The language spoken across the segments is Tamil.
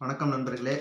வணக்கம் நண்பர்களே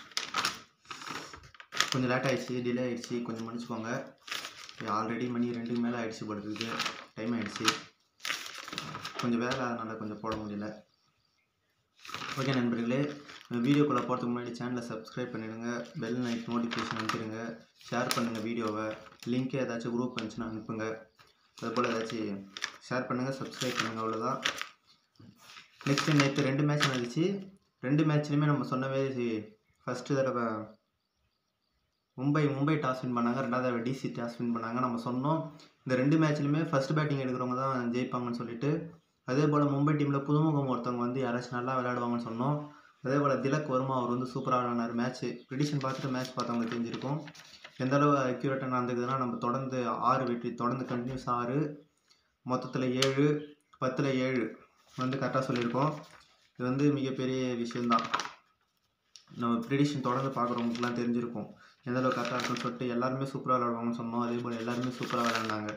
கொஞ்சம் லேட் ஆயிடுச்சு டிலே ஆயிடுச்சு கொஞ்சம் மன்னிச்சுக்கோங்க ஆல்ரெடி மணி ரெண்டுக்கு மேலே ஆயிடுச்சு படுறதுக்கு டைம் ஆயிடுச்சு கொஞ்சம் வேலை அதனால் கொஞ்சம் போட முடியல ஓகே நண்பர்களே வீடியோக்குள்ளே போகிறதுக்கு முன்னாடி சேனலை சப்ஸ்கிரைப் பண்ணிடுங்க பெல் நைட் நோட்டிஃபிகேஷன் அனுப்பிடுங்க ஷேர் பண்ணுங்கள் வீடியோவை லிங்க் ஏதாச்சும் குரூப் வந்துச்சுன்னா அனுப்புங்க அதுபோல் ஏதாச்சும் ஷேர் பண்ணுங்கள் சப்ஸ்கிரைப் பண்ணுங்கள் அவ்வளோதான் நெக்ஸ்ட்டு நேற்று ரெண்டு மேட்ச் நடந்துச்சு ரெண்டு மேட்ச்லையுமே நம்ம சொன்னவே ஃபஸ்ட்டு தடவை மும்பை மும்பை டாஸ் வின் பண்ணாங்க ரெண்டாவது தடவை டிசி டாஸ் வின் பண்ணாங்க நம்ம சொன்னோம் இந்த ரெண்டு மேட்ச்லையுமே ஃபஸ்ட் பேட்டிங் எடுக்கிறவங்க தான் ஜெயிப்பாங்கன்னு சொல்லிட்டு அதே போல் மும்பை டீமில் புதுமுகம் ஒருத்தவங்க வந்து யாராச்சும் நல்லா விளையாடுவாங்கன்னு சொன்னோம் அதே போல் திலக் வர்மா அவர் வந்து சூப்பராக விளையாடினார் மேட்ச் ப்ரிடிஷன் பார்த்துட்டு மேட்ச் பார்த்தவங்க தெரிஞ்சிருக்கும் எந்த அளவு அக்யூரேட்டாக நடந்துக்குதுன்னா நம்ம தொடர்ந்து ஆறு வெற்றி தொடர்ந்து கண்டினியூஸ் ஆறு மொத்தத்தில் ஏழு பத்தில் ஏழு வந்து கரெக்டாக சொல்லியிருக்கோம் இது வந்து மிகப்பெரிய விஷயந்தான் நம்ம ப்ரிடிஷன் தொடர்ந்து பார்க்குறவங்களுக்குலாம் தெரிஞ்சிருக்கும் எந்த அளவுக்கு கரெக்டாக இருக்குன்னு சொல்லிட்டு எல்லாருமே சூப்பராக விளையாடுவாங்கன்னு சொன்னோம் அதே போல் எல்லாருமே சூப்பராக விளையாண்டாங்க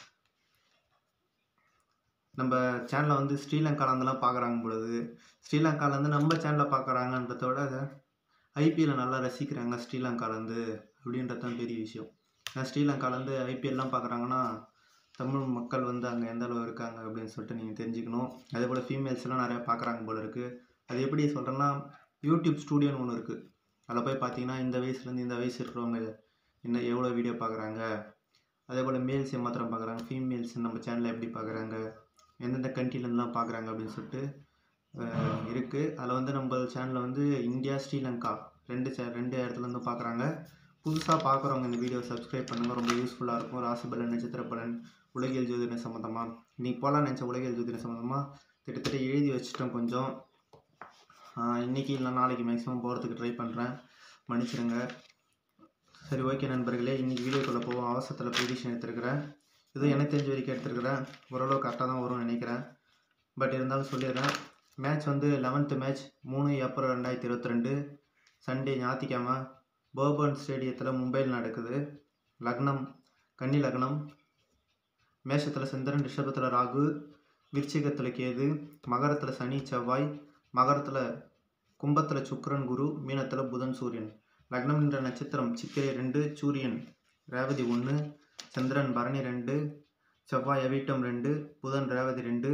நம்ம சேனலை வந்து ஸ்ரீலங்காலேருந்துலாம் பார்க்குறாங்க பொழுது ஸ்ரீலங்காலேருந்து நம்ம சேனலில் பார்க்குறாங்கன்றத விட ஐபிஎல்லை நல்லா ரசிக்கிறாங்க ஸ்ரீலங்காலேருந்து அப்படின்றது தான் பெரிய விஷயம் ஏன்னா ஸ்ரீலங்காலேருந்து ஐபிஎல்லாம் பார்க்குறாங்கன்னா தமிழ் மக்கள் வந்து அங்கே எந்த அளவு இருக்காங்க அப்படின்னு சொல்லிட்டு நீங்கள் தெரிஞ்சுக்கணும் அதே போல் ஃபீமேல்ஸ்லாம் நிறையா பார்க்குறாங்க போல இருக்குது அது எப்படி சொல்கிறேன்னா யூடியூப் ஸ்டூடியோன்னு ஒன்று இருக்குது அதில் போய் பார்த்தீங்கன்னா இந்த வயசுலேருந்து இந்த வயசு இருக்கிறவங்க என்ன எவ்வளோ வீடியோ பார்க்குறாங்க அதே போல் மேல்ஸ் மாத்திரம் பார்க்குறாங்க ஃபீமேல்ஸ் நம்ம சேனலில் எப்படி பார்க்குறாங்க எந்தெந்த கண்ட்ரிலேருந்துலாம் பார்க்குறாங்க அப்படின்னு சொல்லிட்டு இருக்குது அதில் வந்து நம்ம சேனலில் வந்து இந்தியா ஸ்ரீலங்கா ரெண்டு சே ரெண்டு இடத்துலேருந்து பார்க்குறாங்க புதுசாக பார்க்குறவங்க இந்த வீடியோ சப்ஸ்கிரைப் பண்ணுங்கள் ரொம்ப யூஸ்ஃபுல்லாக இருக்கும் ராசிபலன் நட்சத்திர பலன் உலகியல் ஜோதிடம் சம்மந்தமாக இன்றைக்கி போகலாம் நினச்ச உலகியல் ஜோதிடம் சம்மந்தமாக கிட்டத்தட்ட எழுதி வச்சுட்டோம் கொஞ்சம் இன்றைக்கி இல்லை நாளைக்கு மேக்ஸிமம் போகிறதுக்கு ட்ரை பண்ணுறேன் மன்னிச்சிடுங்க சரி ஓகே நண்பர்களே இன்றைக்கி வீடியோக்குள்ளே போவோம் அவசரத்தில் ப்ரிடிஷன் எடுத்துருக்கிறேன் இது எனக்கு தெரிஞ்ச வரைக்கும் எடுத்துருக்கிறேன் ஓரளவு கரெக்டாக தான் வரும்னு நினைக்கிறேன் பட் இருந்தாலும் சொல்லிடுறேன் மேட்ச் வந்து லெவன்த்து மேட்ச் மூணு ஏப்ரல் ரெண்டாயிரத்தி இருபத்தி ரெண்டு சண்டே ஞாயிற்றுக்கிழமை போர்பன் ஸ்டேடியத்தில் மும்பையில் நடக்குது லக்னம் கன்னி லக்னம் மேஷத்தில் சந்திரன் ரிஷபத்தில் ராகு விருச்சிகத்தில் கேது மகரத்தில் சனி செவ்வாய் மகரத்தில் கும்பத்தில் சுக்கரன் குரு மீனத்தில் புதன் சூரியன் லக்னம் என்ற நட்சத்திரம் சித்திரை ரெண்டு சூரியன் ரேவதி ஒன்று சந்திரன் பரணி ரெண்டு செவ்வாய் அவிட்டம் ரெண்டு புதன் ரேவதி ரெண்டு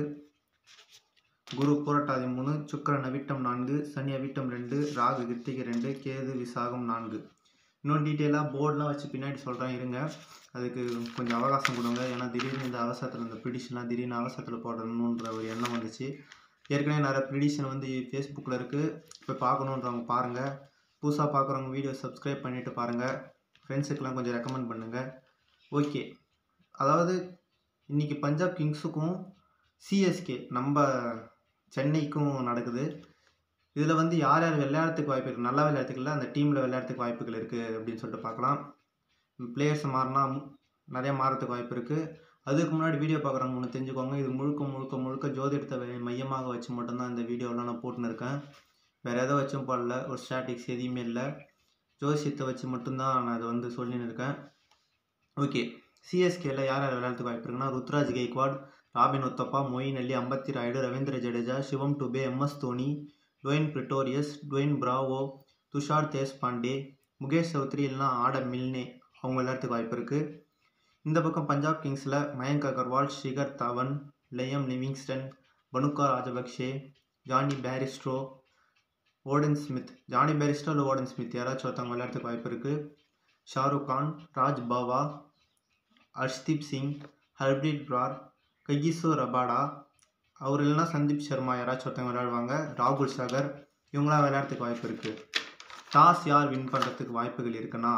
குரு பூரட்டாதி மூணு சுக்கரன் அவிட்டம் நான்கு சனி அவிட்டம் ரெண்டு ராகு கிருத்திகை ரெண்டு கேது விசாகம் நான்கு இன்னும் டீட்டெயிலாக போர்டெலாம் வச்சு பின்னாடி சொல்கிறேன் இருங்க அதுக்கு கொஞ்சம் அவகாசம் கொடுங்க ஏன்னா திடீர்னு இந்த அவசரத்தில் இந்த ப்ரிடிஷன்லாம் திடீர்னு அவசரத்தில் போடணுன்ற ஒரு எண்ணம் வந்துச்சு ஏற்கனவே நிறைய ப்ரிடிஷன் வந்து ஃபேஸ்புக்கில் இருக்குது இப்போ பார்க்கணுன்றவங்க பாருங்கள் புதுசாக பார்க்குறவங்க வீடியோ சப்ஸ்கிரைப் பண்ணிவிட்டு பாருங்கள் ஃப்ரெண்ட்ஸுக்கெலாம் கொஞ்சம் ரெக்கமெண்ட் பண்ணுங்கள் ஓகே அதாவது இன்றைக்கி பஞ்சாப் கிங்ஸுக்கும் சிஎஸ்கே நம்ம சென்னைக்கும் நடக்குது இதில் வந்து யார் யார் விளையாடுறதுக்கு வாய்ப்பு இருக்குது நல்லா விளையாடுறதுக்கு இல்லை அந்த டீமில் விளையாடுறதுக்கு வாய்ப்புகள் இருக்குது அப்படின்னு சொல்லிட்டு பார்க்கலாம் பிளேயர்ஸ் மாறினா நிறைய மாறத்துக்கு வாய்ப்பு இருக்குது அதுக்கு முன்னாடி வீடியோ பார்க்குறவங்க ஒன்று தெரிஞ்சுக்கோங்க இது முழுக்க முழுக்க முழுக்க ஜோதிடத்தை மையமாக வச்சு மட்டும்தான் இந்த வீடியோலாம் நான் போட்டுன்னு இருக்கேன் வேறு எதை வச்சும் போடல ஒரு ஸ்டாட்டிக்ஸ் எதுவுமே இல்லை ஜோசியத்தை வச்சு மட்டும்தான் நான் அதை வந்து சொல்லின்னு இருக்கேன் ஓகே சிஎஸ்கேல யார் யார் விளையாடுறதுக்கு வாய்ப்பு இருக்குன்னா Ruturaj Gaikwad Robin Uthappa Moeen Ali Ambati Rayudu Ravindra Jadeja Shivam Dube MS Dhoni Dwaine Pretorius Dwayne Bravo Tushar Deshpande Mukesh Choudhary இல்லைனா ஆடர் மில்னே அவங்க விளையாடுறதுக்கு வாய்ப்பு இருக்குது இந்த பக்கம் பஞ்சாப் கிங்ஸில் Mayank Agarwal Shikhar Dhawan Liam Livingstone Bhanuka Rajapaksa Jonny Bairstow Odean Smith Jonny Bairstow இல்லை ஓடன் ஸ்மித் யாராச்சும் ஒருத்தவங்க விளையாடுறதுக்கு வாய்ப்பு இருக்குது ஷாருக் கான் ராஜ் பாவா ஹர்ஷ்தீப் சிங் ஹர்ப்ரீத் பிரார் கையிசோ ரபாடா அவர் இல்லைனா சந்தீப் சர்மா யாராச்சும் ஒருத்தவங்க விளையாடுவாங்க ராகுல் சகர் இவங்களாம் விளையாடுறதுக்கு வாய்ப்பு இருக்குது டாஸ் யார் வின் பண்ணுறதுக்கு வாய்ப்புகள் இருக்குன்னா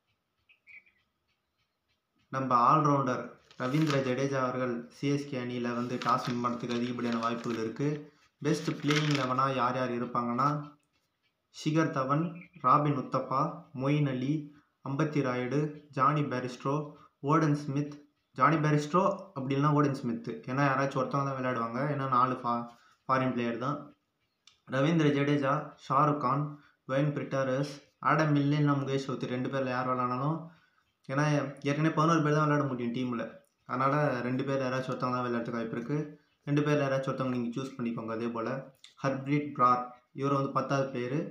நம்ம ஆல்ரவுண்டர் ரவீந்திர ஜடேஜா அவர்கள் சிஎஸ்கே அணியில் வந்து டாஸ் வின் பண்ணுறதுக்கு அதிகப்படியான வாய்ப்புகள் இருக்குது பெஸ்ட் பிளேயிங் லெவனாக யார் யார் இருப்பாங்கன்னா Shikhar Dhawan Robin Uthappa Moeen Ali Ambati Rayudu Jonny Bairstow Odean Smith Jonny Bairstow அப்படி இல்லைனா ஓடன் ஸ்மித்து ஏன்னா யாராச்சும் ஒருத்தவங்க தான் விளையாடுவாங்க ஏன்னா நாலு ஃபா ஃபாரின் பிளேயர் தான் Ravindra Jadeja Shahrukh Khan Dwaine Pretorius Adam மில்லின்னா முகேஷ் சௌத்ரி ரெண்டு பேரில் யார் விளாட்னாலும் ஏன்னா ஏற்கனவே பதினோரு பேர் தான் விளையாட முடியும் டீமில் அதனால் ரெண்டு பேர் யாராச்சும் ஒருத்தவங்க தான் விளையாடுறதுக்கு வாய்ப்பு இருக்குது ரெண்டு பேர் யாராச்சும் ஒருத்தவங்க நீங்கள் சூஸ் பண்ணிக்கோங்க அதே போல் ஹர்ப்ரீட் பிரார் இவர் வந்து பத்தாவது பிளேயரு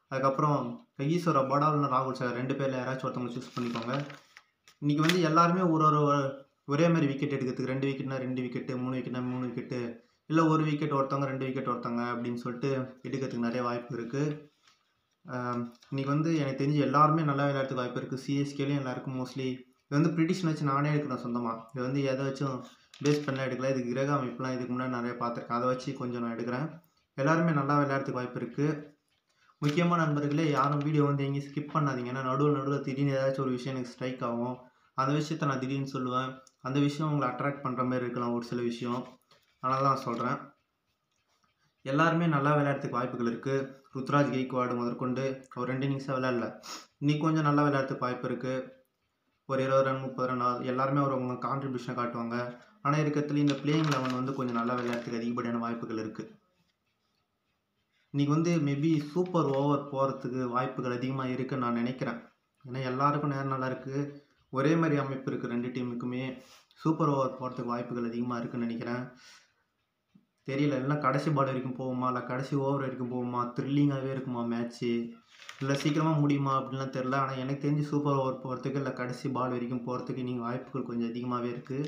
அதுக்கப்புறம் ஈஸ்வர படா இல்லைனா ராகுல் சார் ரெண்டு பேரில் யாராச்சும் ஒருத்தவங்க சூஸ் பண்ணிக்கோங்க இன்றைக்கி வந்து எல்லாருமே ஒரு ஒரு ஒரே மாதிரி விக்கெட் எடுக்கிறதுக்கு ரெண்டு விக்கெட்னா ரெண்டு விக்கெட்டு மூணு விக்கெட்னா மூணு விக்கெட்டு இல்லை ஒரு விக்கெட் ஒருத்தவங்க ரெண்டு விக்கெட் ஒருத்தவங்க அப்படின்னு சொல்லிட்டு எடுக்கிறதுக்கு நிறைய வாய்ப்பு இருக்குது இன்றைக்கி வந்து எனக்கு தெரிஞ்சு எல்லாருமே நல்லா விளையாடுறதுக்கு வாய்ப்பு இருக்குது சிஎஸ்கேலையும் எல்லாருக்கும் மோஸ்ட்லி இது வந்து ப்ரிட்டிஷன் வச்சு நானே எடுக்கிறேன் சொந்தமாக இது வந்து எதை வச்சும் பேஸ் பண்ண எடுக்கல இது கிரக அமைப்புலாம் இதுக்கு முன்னாடி நிறைய பார்த்துருக்கேன் அதை வச்சு கொஞ்சம் நான் எடுக்கிறேன் எல்லாருமே நல்லா விளையாடுறதுக்கு வாய்ப்பு இருக்குது முக்கியமான நண்பர்களே யாரும் வீடியோ வந்து எங்கேயும் ஸ்கிப் பண்ணாதீங்க ஏன்னா நடுவில் நடுவில் திடீர்னு ஏதாச்சும் ஒரு விஷயம் எனக்கு ஸ்ட்ரைக் ஆகும் அந்த விஷயத்த நான் திடீர்னு சொல்லுவேன் அந்த விஷயம் உங்களை அட்ராக்ட் பண்ணுற மாதிரி இருக்கலாம் ஒரு சில விஷயம் அதனால தான் நான் சொல்கிறேன் எல்லாருமே நல்லா விளையாடுறதுக்கு வாய்ப்புகள் இருக்குது ருத்ராஜ் கெய்க்வாடு முதற்கொண்டு ஒரு ரெண்டு இன்னிங்ஸாக விளையாடல இன்னைக்கு கொஞ்சம் நல்லா விளையாடுறதுக்கு வாய்ப்பு இருக்குது ஒரு இருபது ரன் முப்பது ரன் எல்லாருமே ஒரு அவங்க கான்ட்ரிபியூஷனை காட்டுவாங்க ஆனால் இருக்கிறதுல இந்த பிளேயிங் லெவன் வந்து கொஞ்சம் நல்லா விளையாடுறதுக்கு அதிகப்படியான வாய்ப்புகள் இருக்குது இன்றைக்கி வந்து மேபி சூப்பர் ஓவர் போகிறதுக்கு வாய்ப்புகள் அதிகமாக இருக்குன்னு நான் நினைக்கிறேன் ஏன்னா எல்லாருக்கும் நேரம் நல்லா இருக்குது ஒரே மாதிரி அமைப்பு இருக்குது ரெண்டு டீமுக்குமே சூப்பர் ஓவர் போகிறதுக்கு வாய்ப்புகள் அதிகமாக இருக்குன்னு நினைக்கிறேன் தெரியல இல்லை கடைசி பால் வரைக்கும் போகுமா இல்லை கடைசி ஓவர் வரைக்கும் போகுமா த்ரில்லிங்காகவே இருக்குமா மேட்ச்சு இல்லை சீக்கிரமாக முடியுமா அப்படின்லாம் தெரில ஆனால் எனக்கு தெரிஞ்சு சூப்பர் ஓவர் போகிறதுக்கு இல்லை கடைசி பால் வரைக்கும் போகிறதுக்கு நீங்கள் வாய்ப்புகள் கொஞ்சம் அதிகமாகவே இருக்குது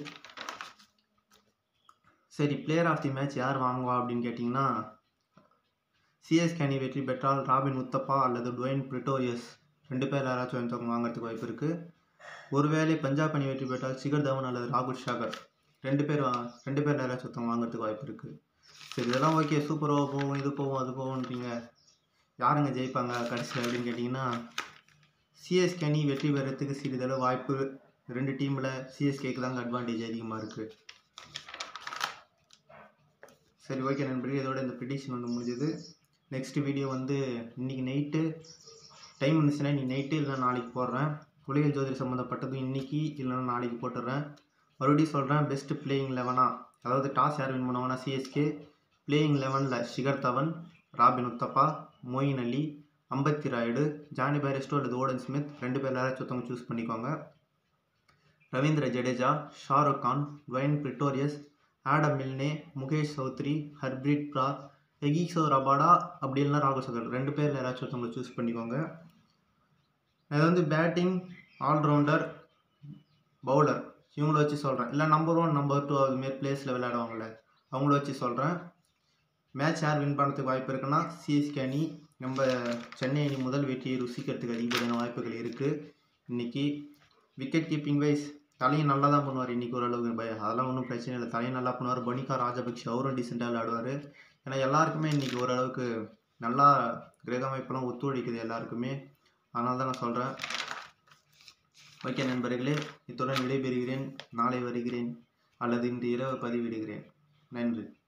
சரி பிளேயர் ஆஃப் தி மேட்ச் யார் வாங்குவா அப்படின்னு கேட்டிங்கன்னா சிஎஸ்கே அணி வெற்றி பெற்றால் ராபின் உத்தப்பா அல்லது டுவைன் பிரிட்டோரியஸ் ரெண்டு பேர் யாராச்சும் ஒருத்தவங்க வாங்குறதுக்கு வாய்ப்பு இருக்குது ஒருவேளை பஞ்சாப் அணி வெற்றி பெற்றால் சிகர் தவன் அல்லது ராகுல் ஷாகர் ரெண்டு பேர் வா ரெண்டு பேர் யாராச்சும் ஒருத்தவங்க வாங்குறதுக்கு வாய்ப்பு இருக்குது சரி இதெல்லாம் ஓகே சூப்பர் ஓவர் போகும் இது போகும் அது போகும்ன்றீங்க யாருங்க ஜெயிப்பாங்க கடைசியில் அப்படின்னு கேட்டிங்கன்னா சிஎஸ்கே அணி வெற்றி பெறத்துக்கு சிறிதளவு வாய்ப்பு ரெண்டு டீமில் சிஎஸ்கேக்கு தாங்க அட்வான்டேஜ் அதிகமாக இருக்குது சரி ஓகே நண்பர்களே இதோட இந்த ப்ரிடிக்ஷன் வந்து முடிஞ்சது நெக்ஸ்ட் வீடியோ வந்து இன்றைக்கி நைட்டு டைம் இருந்துச்சுன்னா இன்னைக்கு நைட்டு இல்லைனா நாளைக்கு போடுறேன் உலகில் ஜோதிட சம்மந்தப்பட்டது இன்றைக்கி இல்லைனா நாளைக்கு போட்டுடுறேன் மறுபடியும் சொல்கிறேன் பெஸ்ட் பிளேயிங் லெவனா அதாவது டாஸ் யார் வின் பண்ணுவாங்கன்னா சிஎஸ்கே பிளேயிங் லெவனில் ஷிகர் தவன் ராபின் உத்தப்பா மொயின் அலி அம்பத்தி ராயுடு ஜானி பேரிஸ்டோ அல்லது ஓடன் ஸ்மித் ரெண்டு பேர் யாராச்சும் ஒருத்தவங்க சூஸ் பண்ணிக்கோங்க Ravindra Jadeja Shahrukh Khan Dwaine Pretorius Adam Milne Mukesh Choudhary Harpreet Brar Kagiso Rabada அப்படி இல்லைனா ராகுல் சகர் ரெண்டு பேரில் யாராச்சும் ஒருத்தவங்க சூஸ் பண்ணிக்கோங்க இது வந்து பேட்டிங் ஆல்ரவுண்டர் பவுலர் இவங்கள வச்சு சொல்கிறேன் இல்லை நம்பர் ஒன் நம்பர் டூ அதுமாரி பிளேஸில் விளையாடுவாங்கள்ல அவங்கள வச்சு சொல்கிறேன் மேட்ச் யார் வின் பண்ணுறதுக்கு வாய்ப்பு இருக்குன்னா சிஎஸ்கே அணி நம்ம சென்னை அணி முதல் வெற்றியை ருசிக்கிறதுக்கு அதிகப்படியான வாய்ப்புகள் இருக்குது இன்றைக்கி விக்கெட் கீப்பிங் வைஸ் தலையும் நல்லா தான் பண்ணுவார் இன்றைக்கி ஓரளவுக்கு பய அதெல்லாம் ஒன்றும் பிரச்சனை இல்லை தலையும் நல்லா பண்ணுவார் பனிகா ராஜபக்ஷ அவரும் டீசெண்டாக விளையாடுவார் ஏன்னா எல்லாருக்குமே இன்றைக்கி ஓரளவுக்கு நல்லா கிரக அமைப்பெல்லாம் ஒத்துழைக்குது எல்லாருக்குமே அதனால தான் நான் சொல்கிறேன் ஓகே நண்பர்களே இத்துடன் விடைபெறுகிறேன் நாளை வருகிறேன் அல்லது இன்று இரவு பதிவிடுகிறேன் நன்றி